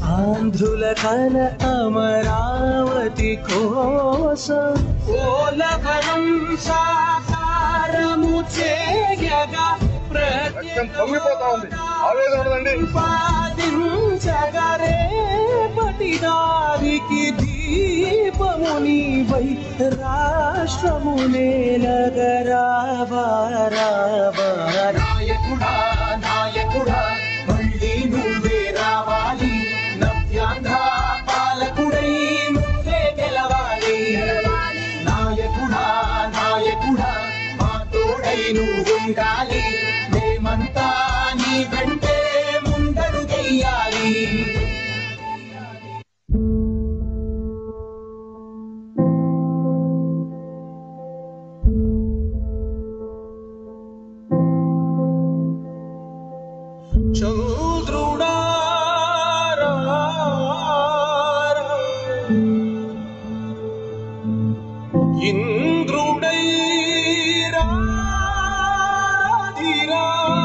ఆంధ్రుల కల అమరావతి కోసం ఓలవరం సాకారము చేయగా రక్తం పొంగిపోతా ఉంది ఆవేదన ఉండదండి పాదించగరే పటిదారికి దీపముని వై రాష్ట్రము నేలగరావారావా నాయకుడా నాయకుడా మళ్ళీ నువ్వే రావాలి నవ్యాంధ్ర పాలకుడై నువ్వే గెలవాలి నాయకుడా నాయకుడా మా తోడై నువ్వుండాలి మేమంతా నీ వెంటే ముందడుగెయ్యాలి చంద్రుడా రా, రా. ఇంద్రుడై రాధిరా.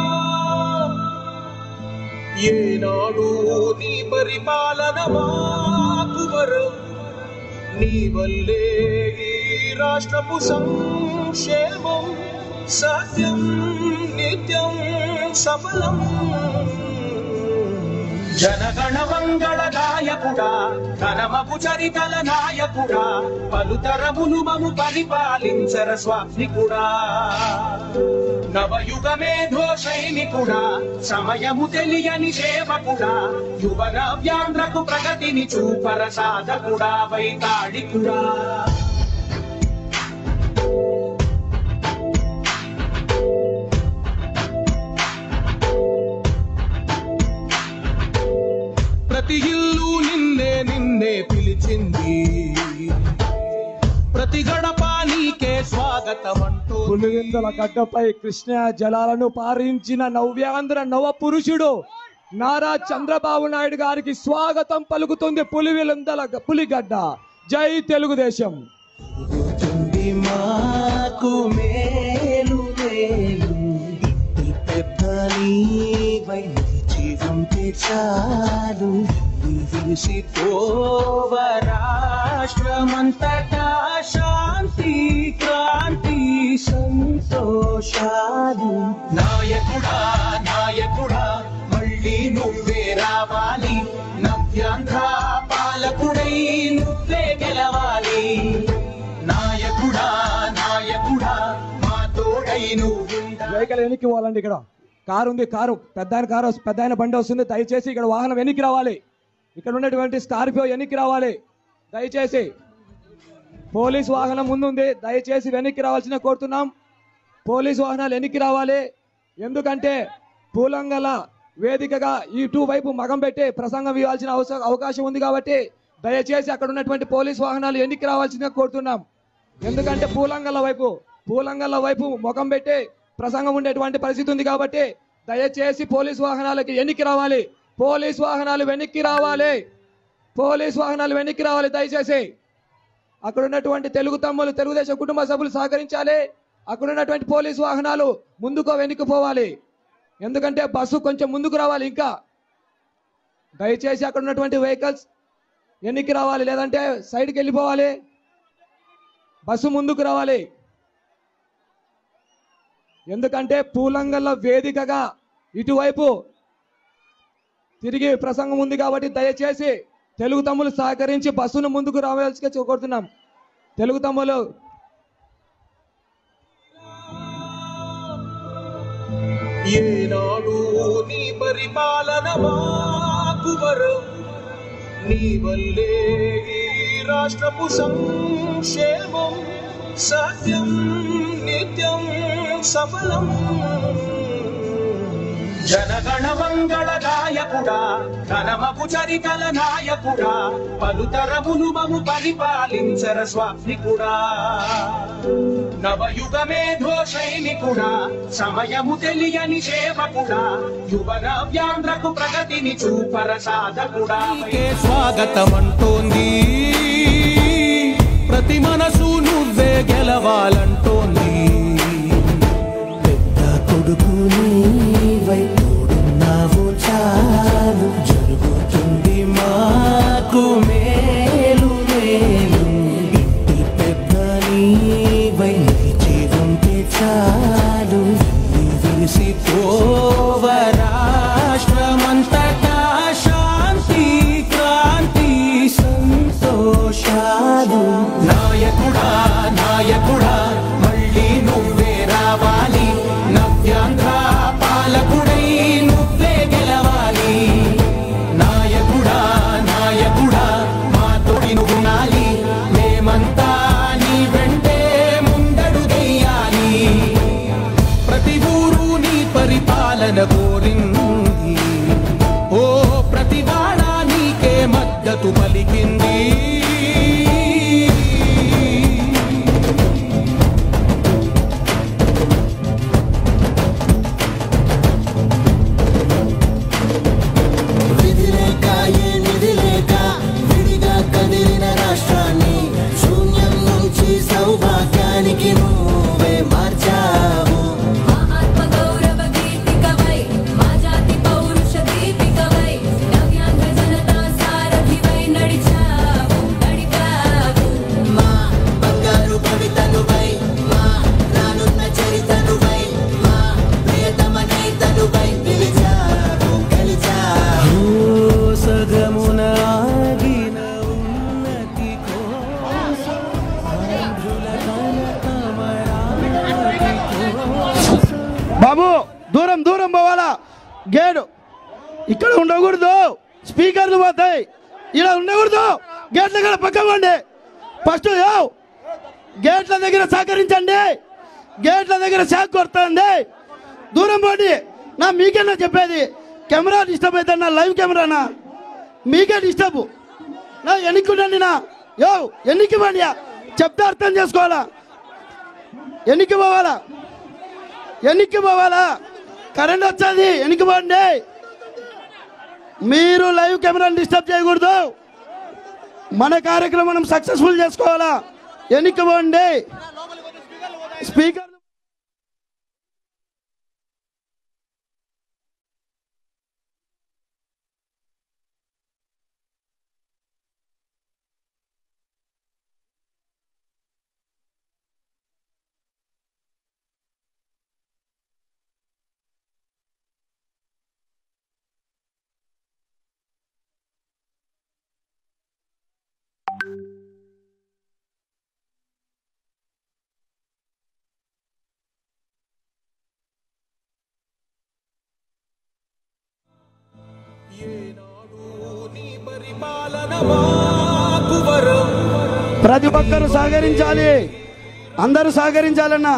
ఏనాడు నీ పరిపాలన మాకు వరం నీ వల్లే ఈ రాష్ట్రపు సంక్షేమం సత్యం నిత్యం సఫలం జనగణ మంగళ నాయకుడా ఘనమపు చరితల నాయకుడా పలుతరములు మము పరిపాలించర స్వామికుడా నవయుగమే సైనికుడా సమయము తెలియని సేవకుడా యువన వ్యాంధ్రకు ప్రగతిని చూపర సాధకుడా వైతాళికుడా ప్రతి ఇల్లు నిన్నే నిన్నే పిలిచింది ప్రతి గడప నీకే స్వాగతం అంటూ పులివెందుల గడ్డపై కృష్ణ జలాలను పారించిన నవ్యాంధ్ర నవ పురుషుడు నారా చంద్రబాబు నాయుడు గారికి స్వాగతం పలుకుతుంది పులివెందుల పులిగడ్డ జై తెలుగుదేశం తుంది మాకు మేలు మేలు ఈ పెద్ద నీవై జీవం చాలు విసి రాష్ట్రమంతటా శాంతి క్రాంతి సంతోషాలు నాయకుడా నాయకుడా మళ్ళీ నువ్వే రావాలి నవ్యాంధ్ర పాలకుడై నువ్వే గెలవాలి నాయకుడా నాయకుడా మా తోడై నువ్వు వెహికల్ వెనక్కి పోవాలండి ఇక్కడ కారు ఉంది కారు పెద్ద ఆయన కారు వస్తు- పెద్ద ఆయన బండి వస్తుంది దయచేసి ఇక్కడ వాహనం వెనక్కి రావాలి ఇక్కడ ఉన్నటువంటి స్కార్పియో వెనక్కి రావాలి దయచేసి పోలీస్ వాహనం ముందుంది దయచేసి వెనక్కి రావాల్సిన కోరుతున్నాం పోలీస్ వాహనాలు వెనక్కి రావాలి ఎందుకంటే పూలంగల వేదికగా ఇటు వైపు మగం పెట్టి ప్రసంగం ఇవ్వాల్సిన అవసరం అవకాశం ఉంది కాబట్టి దయచేసి అక్కడ ఉన్నటువంటి పోలీస్ వాహనాలు వెనక్కి రావాల్సిందిగా కోరుతున్నాం ఎందుకంటే పూలంగల వైపు పూలంగల వైపు ముఖం పెట్టి ప్రసంగం ఉండేటువంటి పరిస్థితి ఉంది కాబట్టి దయచేసి పోలీస్ వాహనాలకి వెనక్కి రావాలి పోలీస్ వాహనాలు వెనక్కి రావాలి పోలీస్ వాహనాలు వెనక్కి రావాలి దయచేసి అక్కడ ఉన్నటువంటి తెలుగు తమ్ములు తెలుగుదేశం కుటుంబ సభ్యులు సహకరించాలి అక్కడ ఉన్నటువంటి పోలీసు వాహనాలు ముందుకో వెనక్కి పోవాలి ఎందుకంటే బస్సు కొంచెం ముందుకు రావాలి ఇంకా దయచేసి అక్కడ ఉన్నటువంటి వెహికల్స్ వెనక్కి రావాలి లేదంటే సైడ్కి వెళ్ళిపోవాలి బస్సు ముందుకు రావాలి ఎందుకంటే పూలంగల్ల వేదికగా ఇటువైపు తిరిగి ప్రసంగం ఉంది కాబట్టి దయచేసి తెలుగు తమ్ములు సహకరించి బస్సును ముందుకు రావాల్సిగా కోరుతున్నాం తెలుగు తమ్ములు ఏనాడు నీ పరిపాలన మాకు వరం నీ వల్లే ఈ రాష్ట్రపు సంక్షేమం సత్యం నిత్యం సఫలం జనగణ మంగళ నాయకుడా ఘనమపు చరితల నాయకుడా పలుతరములు మము పరిపాలించర స్వామికుడా నవయుగమే సైనికుడా సమయము తెలియని సేవకుడా యువన వ్యాంధ్రకు ప్రగతిని చూపర సాధకుడా స్వాగతం అంటోంది ప్రతి మనసు నువ్వే గెలవాలంటోంది పెద్ద కొడుకు నీవై తోడున్నావు చాలు జరుగుతుంది మా మద్దతు పలికింది విధిలేక ఏ నిధిలేక విడిగా కదిలిన రాష్ట్రాన్ని శూన్యం నుంచి సౌభాగ్యానికి నువ్వే మార్చావు మా ఆత్మగౌరవ గీతికవై మా జాతి పౌరుష దీపికవై నవ్యాంధ్ర జనతా సారథివై నడిచావు నడిపావు మా బంగారు భవితనువై మా రానున్న చరితనువై మా ప్రియతమ నేతనువై పిలిచావు గెలిచావు సగమున ఆగిన ఉన్నతి కోసం ఆంధ్రుల బాబు దూరం దూరం పోవాలా గేడు ఇక్కడ ఉండకూడదు స్పీకర్లు పోతాయి ఇలా ఉండకూడదు గేట్ల దగ్గర పక్కకోండి ఫస్ట్ యావ్ గేట్ల దగ్గర సహకరించండి గేట్ల దగ్గర శాఖ కొడుతుంది దూరం పోండి నా మీకేనా చెప్పేది కెమెరా డిస్టర్బ్ అవుతుంది నా లైవ్ కెమెరానా మీకే డిస్టర్బ్ నా ఎన్నికుండండి నా యో ఎన్నికి పోండి చెప్తే అర్థం చేసుకోవాలా ఎన్నికి పోవాలా ఎన్నికి పోవాలా కరెంట్ వచ్చేది ఎన్నికి పోండి మీరు లైవ్ కెమెరాని డిస్టర్బ్ చేయకూడదు మన కార్యక్రమం మనం సక్సెస్ఫుల్ చేసుకోవాలా ఎన్నికి పోండి స్పీకర్ పరిపాలన మాకు వరం ప్రతి ఒక్కరు సహకరించాలి అందరూ సహకరించాలన్నా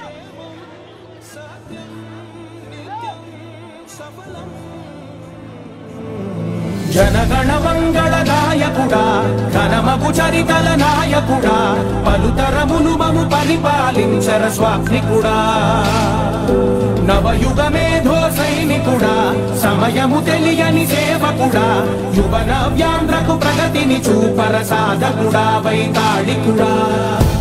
జనగణ మంగళ నాయకుడా ఘనమగు చరితల నాయకుడా పలుతరములు మము పరిపాలించర స్వామికుడా నవయుగ మేధో సైనికుడా సమయము తెలియని సేవకుడా యువన వ్యాంధ్రకు ప్రగతిని చూపర సాధకుడా వైతాళికుడా